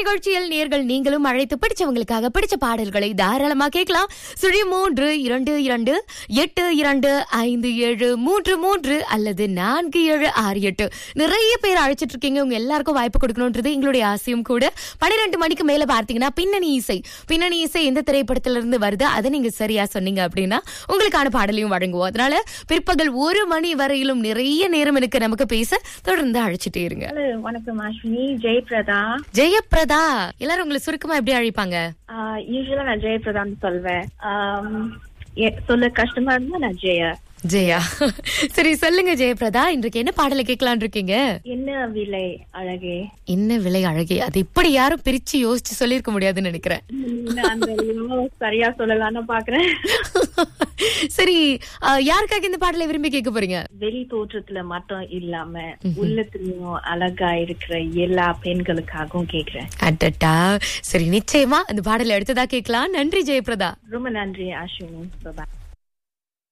நிகழ்ச்சியில் நேர்கள் நீங்களும் அழைத்து பிடிச்சவங்களுக்காக பிடிச்ச பாடல்களை தாராளமா கேட்கலாம் சுழி மூன்று இரண்டு இரண்டு எட்டு இரண்டு ஐந்து ஏழு மூன்று மூன்று அல்லது நான்கு ஏழு ஆறு எட்டு நிறைய பேர் அழைச்சிட்டு இருக்கீங்க உங்க எல்லாருக்கும் வாய்ப்பு கொடுக்கணும்ன்றது எங்களுடைய ஆசையும் கூட பன்னிரெண்டு மணிக்கு மேல பார்த்தீங்கன்னா பின்னணி இசை பின்னணி இசை எந்த திரைப்படத்துல இருந்து வருது அதை நீங்க சரியா சொன்னீங்க அப்படின்னா உங்களுக்கான பாடலையும் வழங்குவோம் அதனால பிற்பகல் ஒரு மணி வரையிலும் நிறைய நேரம் இருக்கு நமக்கு பேச தொடர்ந்து அழைச்சிட்டே இருங்க ஹலோ வணக்கம் அஸ்வினி ஜெயபிரதா ஜெயப்பிரதா எல்லாரும் உங்களை சுருக்கமா எப்படி அழைப்பாங்க யூஸ்வலா நான் ஜெயபிரதான்னு சொல்வேன் ஆம், எ- சொல்ல கஷ்டமா இருந்தா நான் ஜெய ஜெயா சரி சொல்லுங்க ஜெயபிரதா இன்றைக்கு என்ன பாடலை கேட்கலான் இருக்கீங்க என்ன விலை அழகே என்ன விலை அழகே அது இப்படி யாரும் பிரிச்சு யோசிச்சு சொல்லிருக்க முடியாதுன்னு நினைக்கிறேன் நான் அந்த இவ்வளவு சரியா சொல்லலாம்னு பாக்குறேன் சரி அஹ், யாருக்காக இந்த பாடலை விரும்பி கேட்க போறீங்க வெளி தோற்றத்துல மட்டும் இல்லாம உள்ளத்துலயும் அழகா இருக்கிற எல்லா பெண்களுக்காகவும் கேக்குறேன் அட்டட்டா சரி நிச்சயமா அந்த பாடலை எடுத்ததா கேட்கலாம் நன்றி ஜெயபிரதா ரொம்ப நன்றி அஸ்வினி பாய்